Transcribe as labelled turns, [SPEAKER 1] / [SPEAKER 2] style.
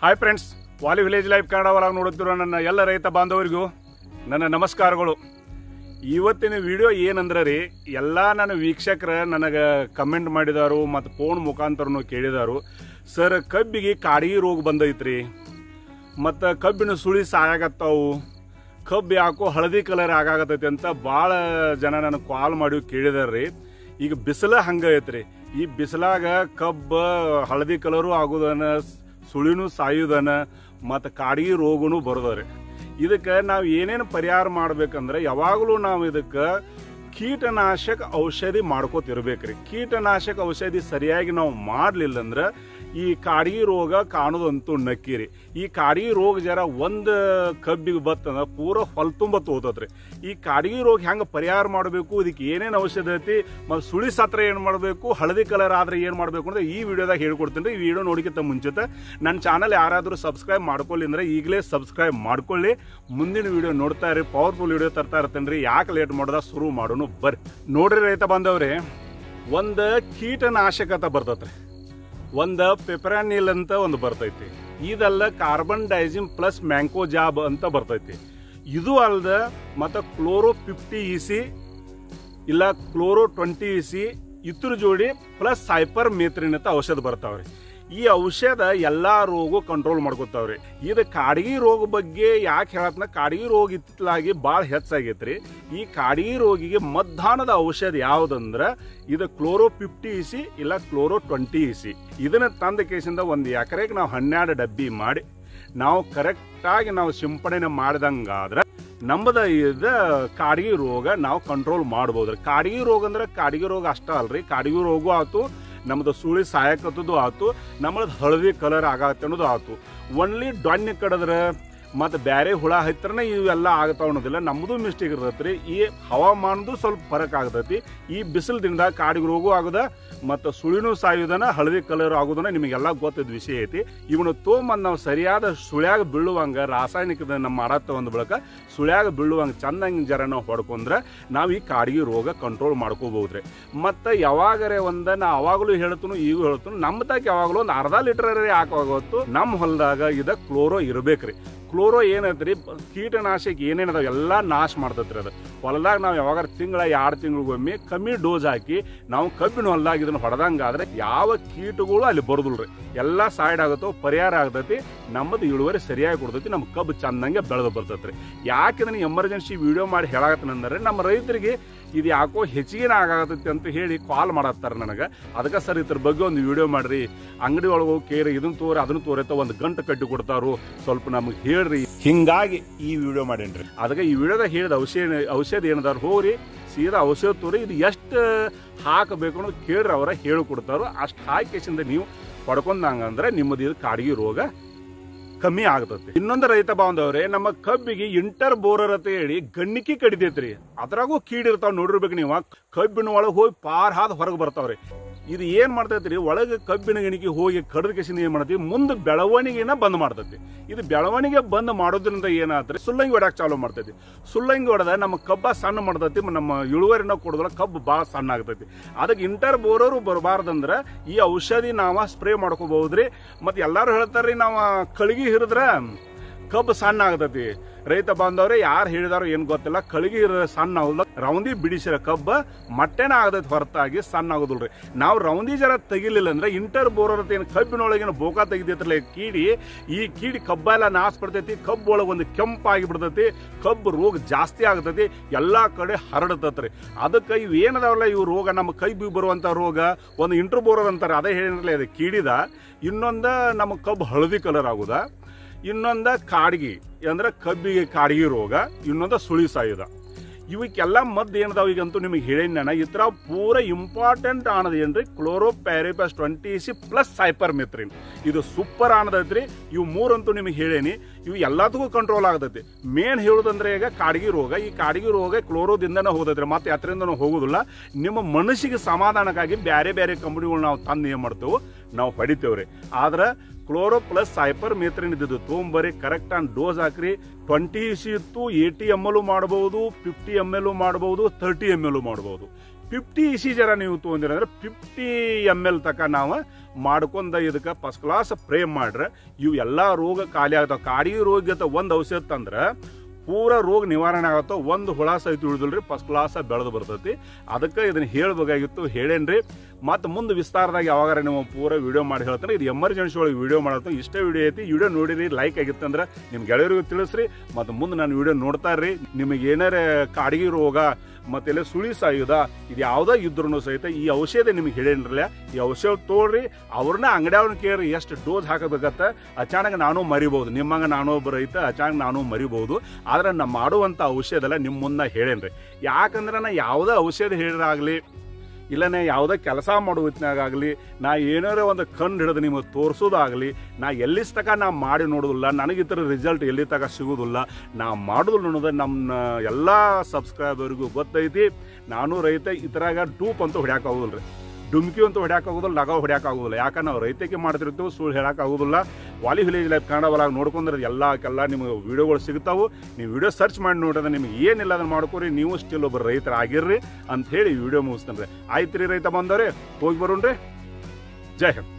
[SPEAKER 1] hi friends ವಾಲಿ village life Kannada ಒಳಗೆ ನೋಡುತ್ತಿರೋ ನನ್ನ ಎಲ್ಲ ರೈತ ಬಾಂಧವರಿಗೂ ನನ್ನ ನಮಸ್ಕಾರಗಳು ಇವತ್ತಿನ ವಿಡಿಯೋ ಏನಂದ್ರೆ ರೀ ಎಲ್ಲ ನನ್ನ ವೀಕ್ಷಕರ ನನಗೆ ಕಮೆಂಟ್ ಮಾಡಿದಾರು ಮತ್ತು ಫೋನ್ ಮುಖಾಂತರನು ಕೇಳಿದಾರು ಸರ್ ಕಬ್ಬಿಗೆ ಕಾಡಿಗೆ ರೋಗ ಬಂದೈತ್ರಿ ಮತ್ತು ಕಬ್ಬಿನ ಸುಳಿ ಸಾಯಾಗತ್ತಾವು ಕಬ್ಬು ಯಾಕೋ ಹಳದಿ ಕಲರ್ ಆಗಾಗತೈತಿ ಅಂತ ಭಾಳ ಜನ ನನಗೆ ಕಾಲ್ ಮಾಡಿ ಕೇಳಿದಾರ್ರಿ ಈಗ ಬಿಸಿಲ ಹಂಗ ಐತ್ರಿ ಈ ಬಿಸಿಲಾಗ ಕಬ್ಬ ಹಳದಿ ಕಲರು ಆಗುದನ ಸುಳಿನೂ ಸಾಯುದನ ಮತ್ತು ಕಾಡಿಗೆ ರೋಗನು ಬರೋದರಿ ಇದಕ್ಕೆ ನಾವು ಏನೇನು ಪರಿಹಾರ ಮಾಡ್ಬೇಕಂದ್ರೆ ಯಾವಾಗಲೂ ನಾವು ಇದಕ್ಕೆ ಕೀಟನಾಶಕ ಔಷಧಿ ಮಾಡ್ಕೋತಿರ್ಬೇಕ್ರಿ ಕೀಟನಾಶಕ ಔಷಧಿ ಸರಿಯಾಗಿ ನಾವು ಮಾಡಲಿಲ್ಲ ಅಂದ್ರೆ ಈ ಕಾಡಿಗೆ ರೋಗ ಕಾಣೋದಂತೂ ನಕ್ಕಿರಿ ಈ ಕಾಡಿಗೆ ರೋಗ ಜರ ಒಂದು ಕಬ್ಬಿಗೆ ಬತ್ತಂದ್ರೆ ಪೂರ ಹೊಲ ತುಂಬ ತೋತತ್ರಿ ಈ ಕಾಡಿಗೆ ರೋಗ ಹೆಂಗೆ ಪರಿಹಾರ ಮಾಡಬೇಕು ಇದಕ್ಕೆ ಏನೇನು ಔಷಧ ಐತಿ ಮತ್ತು ಸುಳಿ ಸತ್ರ ಏನು ಮಾಡಬೇಕು ಹಳದಿ ಕಲರ್ ಆದ್ರೆ ಏನು ಮಾಡಬೇಕು ಅಂದ್ರೆ ಈ ವಿಡಿಯೋದಾಗ ಹೇಳ್ಕೊಡ್ತೀನಿ ರೀ ಈ ವಿಡಿಯೋ ನೋಡಿಕಿಂತ ಮುಂಚಿತ ನನ್ನ ಚಾನಲ್ ಯಾರಾದರೂ ಸಬ್ಸ್ಕ್ರೈಬ್ ಮಾಡ್ಕೊಳ್ಳಿ ಅಂದ್ರೆ ಈಗಲೇ ಸಬ್ಸ್ಕ್ರೈಬ್ ಮಾಡ್ಕೊಳ್ಳಿ ಮುಂದಿನ ವಿಡಿಯೋ ನೋಡ್ತಾ ಇರಿ ಪವರ್ಫುಲ್ ವಿಡಿಯೋ ತರ್ತಾ ಇರ್ತೇನೆ ರೀ ಯಾಕೆ ಲೇಟ್ ಮಾಡೋದ ಶುರು ಮಾಡೋನು ಬರ್ರಿ ನೋಡ್ರಿ ರೈತ ಬಂದವ್ರೆ ಒಂದು ಕೀಟನಾಶಕತ ಬರ್ತೈತ್ರಿ ಒಂದು ಪೆಪರಾನಿಲ್ ಅಂತ ಒಂದು ಬರ್ತೈತಿ ಇದಲ್ಲ carbendazim plus mancozeb ಅಂತ ಬರ್ತೈತಿ ಇದು ಅಲ್ದ ಮತ್ತು ಕ್ಲೋರೋ ಫಿಫ್ಟಿ ಇ ಸಿ ಇಲ್ಲ ಕ್ಲೋರೋ ಟ್ವೆಂಟಿ ಇ ಸಿ ಇದ್ರ ಜೋಡಿ ಪ್ಲಸ್ ಸೈಪರ್ ಮೇತ್ರಿನ್ ಅಂತ ಔಷಧ ಬರ್ತಾವ್ರಿ ಈ ಔಷಧ ಎಲ್ಲಾ ರೋಗ ಕಂಟ್ರೋಲ್ ಮಾಡ್ಕೊತಾವ್ರಿ ಇದು ಕಾಡಿಗೆ ರೋಗ ಬಗ್ಗೆ ಯಾಕೆ ಹೇಳತ್ನ ಕಾಡಿಗೆ ರೋಗ ಇತ್ತಲಾಗಿ ಭಾಳ ಹೆಚ್ಚಾಗೈತ್ರಿ ಈ ಕಾಡಿಗೆ ರೋಗಿಗೆ ಮಧ್ಯಾಹ್ನದ ಔಷಧ ಯಾವ್ದಂದ್ರ ಇದು ಕ್ಲೋರೋ ಫಿಫ್ಟಿ ಇಸಿ ಇಲ್ಲ ಕ್ಲೋರೋ ಟ್ವೆಂಟಿ ಇಸಿ ಇದನ್ನ ತಂದ ಕೇಸಿಂದ ಒಂದು ಎಕರೆಗೆ ನಾವು ಹನ್ನೆರಡು ಡಬ್ಬಿ ಮಾಡಿ ನಾವು ಕರೆಕ್ಟಾಗಿ ನಾವು ಸಿಂಪಡಣೆ ಮಾಡಿದಂಗಾದ್ರೆ ನಮ್ಮದ ಇದ ಕಾಡಿಗೆ ರೋಗ ನಾವು ಕಂಟ್ರೋಲ್ ಮಾಡ್ಬೋದ್ರಿ ಕಾಡಿಗೆ ರೋಗ ಅಂದ್ರೆ ಕಾಡಿಗೆ ರೋಗ ಅಷ್ಟ ಅಲ್ರಿ ಕಾಡಿಗೆ ರೋಗ ಆತು ನಮ್ದು ಸುಳಿ ಸಾಯಕತ್ತದು ಆತು ನಮ್ಮದು ಹಳದಿ ಕಲರ್ ಆಗತ್ತೆ ಅನ್ನೋದು ಆತು ಒನ್ಲಿ ಡೊಣ್ಣೆ ಕಡದ್ರ ಮತ್ತು ಬ್ಯಾರೆ ಹುಳ ಹತ್ತಿರನೇ ಇವೆಲ್ಲ ಆಗ್ತಾವ ಅನ್ನೋದಿಲ್ಲ ನಮ್ಮದು ಮಿಸ್ಟೇಕ್ ಇರ್ತೈತ್ರಿ ಈ ಹವಾಮಾನದು ಸ್ವಲ್ಪ ಫರಕ್ ಆಗ್ತೈತಿ ಈ ಬಿಸಿಲು ದಿನದಾಗ ಕಾಡಿಗೆ ರೋಗ ಆಗುದ ಮತ್ತು ಸುಳಿನೂ ಸಾಯುದನ ಹಳದಿ ಕಲರ್ ಆಗುದನ ನಿಮಗೆಲ್ಲ ಗೊತ್ತಿದ್ದ ವಿಷಯ ಐತಿ ಇವನು ತೊಗೊಂಬಂದು ನಾವು ಸರಿಯಾದ ಸುಳ್ಯಾಗ ಬೀಳುವಂಗ ರಾಸಾಯನಿಕದ ನಮ್ಮ ಮಾಡತ್ತ ಒಂದು ಬಳಕ ಸುಳ್ಯಾಗ ಬೀಳುವಂಗ ಚಂದಂಗೆ ಜರ ನಾವು ಹೊಡ್ಕೊಂಡ್ರೆ ನಾವು ಈ ಕಾಡಿಗೆ ರೋಗ ಕಂಟ್ರೋಲ್ ಮಾಡ್ಕೋಬಹುದ್ರಿ ಮತ್ತು ಯಾವಾಗರೇ ಒಂದ ನಾ ಅವಾಗಲೂ ಹೇಳ್ತನು ಈಗೂ ಹೇಳ್ತನು ನಮ್ಮದಾಗ ಯಾವಾಗಲೂ ಒಂದು ಅರ್ಧ ಲೀಟರ್ ಯಾಕಾಗತ್ತು ನಮ್ಮ ಹೊಲದಾಗ ಇದ ಕ್ಲೋರೋ ಇರ್ಬೇಕ್ರಿ ಕ್ಲೋರೋ ಏನೈತ್ರಿ ಕೀಟನಾಶಕ ಏನೇನದಾವ ಎಲ್ಲ ನಾಶ ಮಾಡ್ತೈತ್ರಿ ಅದು ಹೊಲದಾಗ ನಾವು ಯಾವಾಗ ತಿಂಗಳ ಎರಡು ತಿಂಗಳಿಗೊಮ್ಮೆ ಕಮ್ಮಿ ಡೋಸ್ ಹಾಕಿ ನಾವು ಕಬ್ಬಿನ ಹೊಲದಾಗ ಇದನ್ನ ಹೊಡೆದಂಗಾದ್ರೆ ಯಾವ ಕೀಟಗಳು ಅಲ್ಲಿ ಬರೋದಿಲ್ರಿ ಎಲ್ಲ ಸೈಡ್ ಆಗುತ್ತೋ ಪರಿಹಾರ ಆಗ್ತೈತಿ ನಮ್ಮದು ಇಳುವರಿ ಸರಿಯಾಗಿ ಕೊಡ್ತೈತಿ ನಮ್ಮ ಕಬ್ಬು ಚಂದಂಗೆ ಬೆಳೆದು ಬರ್ತೈತ್ರಿ ಯಾಕೆ ಇದನ್ನ ಎಮರ್ಜೆನ್ಸಿ ವಿಡಿಯೋ ಮಾಡಿ ಹೇಳಾಕತ್ತಂದ್ರೆ ನಮ್ಮ ರೈತರಿಗೆ ಇದು ಯಾಕೋ ಹೆಚ್ಚಿಗೆ ಆಗತೈತಿ ಅಂತ ಹೇಳಿ ಕಾಲ್ ಮಾಡತ್ತಾರ ನನಗೆ ಅದಕ್ಕೆ ಸರ್ ಇದ್ರ ಬಗ್ಗೆ ಒಂದು ವಿಡಿಯೋ ಮಾಡ್ರಿ ಅಂಗಡಿ ಒಳಗೆ ಹೋಗಿ ಕೇರಿ ಇದನ್ನ ತೋರಿ ಅದನ್ನ ತೋರತ್ತ ಒಂದು ಗಂಟು ಕಟ್ಟಿ ಕೊಡ್ತಾರು ಸ್ವಲ್ಪ ನಮಗೆ ಹೇಳ್ರಿ ಹಿಂಗಾಗಿ ಈ ವಿಡಿಯೋ ಮಾಡೇನ್ರಿ ಅದಕ್ಕೆ ಈ ವಿಡಿಯೋದಾಗ ಹೇಳಿದ ಔಷಧ ಔಷಧ ಏನದಾರ ಹೋಗ್ರಿ ಸೀದಾ ಔಷಧ ತೋರಿ ಇದು ಎಷ್ಟು ಹಾಕಬೇಕು ಅನ್ನೋದು ಕೇಳ್ರಿ ಅವರ ಹೇಳಿಕೊಡ್ತಾರೋ ಅಷ್ಟು ಹಾಕಿಸಿಂದ ನೀವು ಪಡ್ಕೊಂಡಂಗಂದ್ರೆ ನಿಮ್ಮದು ಇದು ಕಾಡಿಗೆ ರೋಗ ಕಮ್ಮಿ ಆಗ್ತತಿ ಇನ್ನೊಂದು ರೈತ ಬಾಂಧವ್ರೆ ನಮ್ಮ ಕಬ್ಬಿಗೆ ಇಂಟರ್ ಬೋರರ್ ಅಂತ ಹೇಳಿ ಗಣ್ಣಿಕಿ ಕಡಿತೈತ್ರಿ ಅದ್ರಾಗೂ ಕೀಡಿರ್ತಾವ ನೋಡಿರ್ಬೇಕು ನೀವು ಕಬ್ಬಿನ ಒಳಗೆ ಹೋಗಿ ಪಾರ್ ಹಾದ್ ಹೊರಗೆ ಬರ್ತಾವ್ರಿ ಇದು ಏನ್ ಮಾಡ್ತೈತ್ರಿ ಒಳಗೆ ಕಬ್ಬಿನ ಗಣಿಕೆ ಹೋಗಿ ಕಡದ ಕೆಸಿಂದ ಏನ್ ಮಾಡ್ತೀವಿ ಮುಂದೆ ಬೆಳವಣಿಗೆನ ಬಂದ್ ಮಾಡ್ತೈತಿ ಇದು ಬೆಳವಣಿಗೆ ಬಂದ್ ಮಾಡೋದ್ರಿಂದ ಏನಾತ್ರಿ ಸುಲ್ಲಂಗಿ ಹೊಡಕ್ ಚಾಲು ಮಾಡ್ತೈತಿ ಸುಲ್ಲಂಗಿ ಹೊಡೆದ ನಮ್ಮ ಕಬ್ಬ ಸಣ್ಣ ಮಾಡ್ತೈತಿ ನಮ್ಮ ಇಳುವರಿನ ಕೊಡೋದ್ರ ಕಬ್ಬು ಭಾಳ ಸಣ್ಣ ಆಗ್ತೈತಿ ಅದಕ್ಕೆ ಇಂಟರ್ ಬೋರರು ಬರಬಾರ್ದಂದ್ರ ಈ ಔಷಧಿ ನಾವ ಸ್ಪ್ರೇ ಮಾಡ್ಕೋಬಹುದ್ರಿ ಮತ್ತೆ ಎಲ್ಲಾರು ಹೇಳ್ತಾರ್ರಿ ನಾವ ಕಳಗಿ ಹಿರಿದ್ರ ಕಬ್ಬು ಸಣ್ಣ ಆಗ್ತೈತಿ ರೈತ ಬಾಂಧವ್ರೆ ಯಾರು ಹೇಳಿದಾರೋ ಏನ್ ಗೊತ್ತಿಲ್ಲ ಕಳಗಿ ಸಣ್ಣ ಆಗುದಿಲ್ಲ ರೌಂದಿ ಬಿಡಿಸಿರ ಕಬ್ಬ ಮಟ್ಟೆನ ಆಗದೈತಿ ಹೊರತಾಗಿ ಸಣ್ಣ ಆಗುದಿಲ್ರಿ ನಾವು ರೌಂದಿ ಜರ ತೆಗಿಲಿಲ್ಲ ಅಂದ್ರೆ ಇಂಟರ್ ಬೋರರ್ ಏನು ಕಬ್ಬಿನೊಳಗಿನ ಬೋಕ ತೆಗಿದೈತ್ರಲ್ಲ ಕೀಡಿ ಈ ಕೀಡಿ ಕಬ್ಬ ಎಲ್ಲ ನಾಶ ಪಡ್ತೈತಿ ಕಬ್ಬು ಒಳಗೆ ಒಂದು ಕೆಂಪಾಗಿ ಬಿಡ್ತೈತಿ ಕಬ್ಬು ರೋಗ ಜಾಸ್ತಿ ಆಗ್ತೈತಿ ಎಲ್ಲಾ ಕಡೆ ಹರಡತೈತ್ರಿ ಅದಕ್ಕೆ ಇವು ಏನದಾವಲ್ಲ ಇವು ರೋಗ ನಮ್ಮ ಕೈ ಬಿ ಬರುವಂತ ರೋಗ ಒಂದು ಇಂಟರ್ ಬೋರರ್ ಅಂತಾರೆ ಅದೇ ಹೇಳಿರಲ್ಲ ಇದು ಕೀಡಿದ ಇನ್ನೊಂದ ನಮ್ಮ ಕಬ್ಬು ಹಳದಿ ಕಲರ್ ಆಗುದ ಇನ್ನೊಂದ ಕಾಡ್ಗಿ ಅಂದ್ರೆ ಕಬ್ಬಿಗೆ ಕಾಡ್ಗಿ ರೋಗ ಇನ್ನೊಂದ ಸುಳಿ ಸಾಯುದ ಇವಕ್ಕೆಲ್ಲ ಮದ್ದು ಏನದಾವ ಈಗಂತೂ ನಿಮಗೆ ಹೇಳೇನಿ ನಾನು ಈ ಥರ ಪೂರ ಇಂಪಾರ್ಟೆಂಟ್ ಆನದ ಏನ್ರಿ chlorpyrifos twenty C plus cypermethrin ಇದು ಸೂಪರ್ ಆನದೈತ್ರಿ ಇವು ಮೂರಂತೂ ನಿಮಗೆ ಹೇಳೇನಿ ಇವು ಎಲ್ಲದಕ್ಕೂ ಕಂಟ್ರೋಲ್ ಆಗತೈತಿ ಮೇನ್ ಹೇಳುದಂದ್ರೆ ಈಗ ಕಾಡಿಗೆ ರೋಗ ಈ ಕಾಡಿಗೆ ರೋಗ ಕ್ಲೋರೋದಿಂದನೇ ಹೋಗತೈತ್ರಿ ಮತ್ತೆ ಯಾತ್ರೆಯಿಂದನೂ ಹೋಗುದಿಲ್ಲ ನಿಮ್ಮ ಮನಸ್ಸಿಗೆ ಸಮಾಧಾನಕ್ಕಾಗಿ ಬೇರೆ ಬೇರೆ ಕಂಪನಿಗಳು ನಾವು ತಂದು ಏನು ಮಾಡ್ತೇವೆ ನಾವು ಹೊಡಿತೇವ್ರಿ ಆದ್ರೆ ಕ್ಲೋರೋ ಪ್ಲಸ್ ಸೈಪರ್ ಮೇತ್ರಿನ್ ಇದ್ದಿದ್ದು ತೊಗೊಂಬರಿ ಕರೆಕ್ಟ್ ಆನ್ ಡೋಸ್ ಹಾಕ್ರಿ ಟ್ವೆಂಟಿ ಸಿ ಇತ್ತು ಏಟಿ ಎಮ್ ಎಲ್ ಮಾಡಬಹುದು ಫಿಫ್ಟಿ ಎಮ್ ಎಲ್ ಮಾಡಬಹುದು ತರ್ಟಿ ಎಮ್ ಎಲ್ ಮಾಡಬಹುದು ಫಿಫ್ಟಿ ಇಸಿ ಜರ ನೀವು ತೊಗೊಂಡಿರ ಅಂದ್ರೆ ಫಿಫ್ಟಿ ಎಮ್ ಎಲ್ ತಕ ನಾವು ಮಾಡ್ಕೊಂಡ ಇದಕ್ಕೆ ಫಸ್ಟ್ ಕ್ಲಾಸ್ ಪ್ರೇ ಮಾಡ್ರೆ ಇವು ಎಲ್ಲ ರೋಗ ಖಾಲಿ ಆಗ್ತಾವ ಕಾಡಿ ರೋಗದ ಒಂದು ಔಷಧ ತಂದ್ರೆ ಪೂರ ರೋಗ ನಿವಾರಣೆ ಆಗತ್ತೋ ಒಂದು ಹುಳ ಸಹಿತ ಉಳಿದಿಲ್ರಿ ಫಸ್ಟ್ ಕ್ಲಾಸ್ ಬೆಳೆದು ಬರ್ತೈತಿ ಅದಕ್ಕೆ ಇದನ್ನ ಹೇಳ್ಬೇಕಾಗಿತ್ತು ಹೇಳೇನ್ರಿ ಮತ್ತು ಮುಂದೆ ವಿಸ್ತಾರದಾಗ ಯಾವಾಗಾರ ನೀವು ಪೂರ ವಿಡಿಯೋ ಮಾಡಿ ಹೇಳ್ತಾನೆ ಇದು ಎಮರ್ಜೆನ್ಸಿ ಒಳಗೆ ವಿಡಿಯೋ ಮಾಡತ್ತ ಇಷ್ಟೇ ವಿಡಿಯೋ ಐತಿ ವಿಡಿಯೋ ನೋಡಿರಿ ಲೈಕ್ ಆಗಿತ್ತಂದ್ರೆ ನಿಮ್ಮ ಗೆಳೆಯರಿಗೂ ತಿಳಿಸ್ರಿ ಮತ್ತು ಮುಂದೆ ನಾನು ವಿಡಿಯೋ ನೋಡ್ತಾ ಇರ್ರಿ ನಿಮಗೆ ಏನಾರ ಕಾಡಿಗೆ ರೋಗ ಮತ್ತೆ ಸುಳಿ ಸಾಯುದ ಇದು ಯಾವುದೇ ಇದ್ರೂ ಸಹಿತ ಈ ಔಷಧ ನಿಮಗೆ ಹೇಳೇನ್ರಲ್ಲ ಈ ಔಷಧ ತೋಳ್ರಿ ಅವ್ರನ್ನ ಅಂಗಡಿಯವ್ರನ್ನ ಕೇಳ್ರಿ ಎಷ್ಟು ಡೋಸ್ ಹಾಕಬೇಕತ್ತ ಅಚಾನಕ್ ನಾನು ಮರಿಬಹುದು ನಿಮ್ಮಂಗ ನಾನು ಒಬ್ಬ ರೈತ ಅಚಾನಕ್ ನಾನು ಮರಿಬಹುದು ಆದ್ರೆ ನಾ ಮಾಡುವಂತ ಔಷಧ ಎಲ್ಲ ನಿಮ್ಮ ಮುನ್ನ ಹೇಳೇನ್ರಿ ಯಾಕಂದ್ರೆ ನಾ ಯಾವುದೇ ಔಷಧ ಹೇಳಿರಾಗ್ಲಿ ಇಲ್ಲನೇ ಯಾವುದೇ ಕೆಲಸ ಮಾಡೋ ಹೊತ್ನಾಗಾಗಲಿ ನಾ ಏನಾರ ಒಂದು ಕಣ್ಣು ಹಿಡಿದು ನಿಮಗೆ ತೋರಿಸೋದಾಗಲಿ ನಾ ಎಲ್ಲಿಸ್ ತಕ ನಾ ಮಾಡಿ ನೋಡೋದಿಲ್ಲ ನನಗೆ ಈ ಥರ ರಿಸಲ್ಟ್ ಎಲ್ಲಿ ತಕ ಸಿಗೋದಿಲ್ಲ ನಾ ಮಾಡೋದಿಲ್ಲ ಅನ್ನೋದು ನಮ್ಮ ಎಲ್ಲ ಸಬ್ಸ್ಕ್ರೈಬರ್ಗೂ ಗೊತ್ತೈತಿ ನಾನು ರೈತ ಈ ಥರಾಗ ಡೂಪ್ ಅಂತ ಹೊಡ್ಯಾಕ ಆಗೋದಿಲ್ಲ ರೀ ಡುಮ್ಕಿ ಅಂತ ಹೊಡ್ಯಾಕ ಆಗೋದಿಲ್ಲ ಲಗಾವ್ ಹೊಡ್ಯಾಕ ಆಗೋದಿಲ್ಲ ಯಾಕಂದ್ರೆ ನಾವು ರೈತಕ್ಕೆ ಮಾಡ್ತಿರ್ತೀವಿ ಸುಳ್ಳು ಹೇಳಕ್ ಆಗೋದಿಲ್ಲ ವಾಲಿ ವಿಲೇಜ್ ಲೈಫ್ ಕನ್ನಡ ಒಳಗೆ ನೋಡ್ಕೊಂಡ್ರೆ ಎಲ್ಲಕ್ಕೆಲ್ಲ ನಿಮಗೆ ವಿಡಿಯೋಗಳು ಸಿಗ್ತಾವು ನೀವು ವಿಡಿಯೋ ಸರ್ಚ್ ಮಾಡಿ ನೋಡಿದ್ರೆ ನಿಮ್ಗೆ ಏನಿಲ್ಲ ಅದನ್ನ ಮಾಡ್ಕೊರಿ ನೀವು ಸ್ಟಿಲ್ ಒಬ್ಬರು ರೈತರಾಗಿರ್ರಿ ಅಂತ ಹೇಳಿ ವಿಡಿಯೋ ಮುಗಿಸ್ತೇನೆ ರೀ ಆಯ್ತು ರೀ ರೈತ ಬಂದವ್ರೆ ಹೋಗಿ ಬರೋಣ್ರಿ ಜೈ ಹಿಂದ್